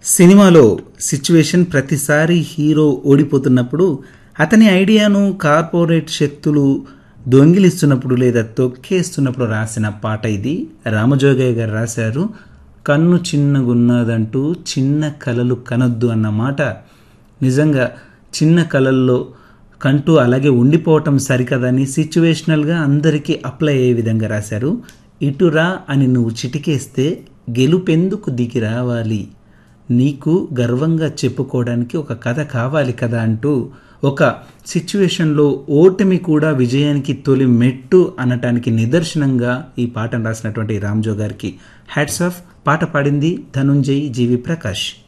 సినిమాలో సిచ్యువేషన్ ప్రతిసారి హీరో ఓడిపోతున్నప్పుడు అతని ఐడియాను కార్పొరేట్ శక్తులు దొంగిలిస్తున్నప్పుడు లేదా తొక్కేస్తున్నప్పుడు రాసిన పాట ఇది రామజోగయ్య గారు రాశారు కన్ను చిన్నగున్నదంటూ చిన్న కలలు కనొద్దు అన్న మాట నిజంగా చిన్న కళల్లో కంటూ అలాగే ఉండిపోవటం సరికదని సిచ్యువేషనల్గా అందరికీ అప్లై అయ్యే విధంగా రాశారు ఇటురా అని నువ్వు చిటికేస్తే గెలుపెందుకు దిగి రావాలి నీకు గర్వంగా చెప్పుకోవడానికి ఒక కథ కావాలి కదా అంటూ ఒక సిచ్యువేషన్లో ఓటమి కూడా విజయానికి తొలి మెట్టు అనటానికి నిదర్శనంగా ఈ పాటను రాసినటువంటి రామ్జో గారికి హ్యాట్స్ ఆఫ్ పాట పాడింది ధనుంజయ్ జీవి ప్రకాష్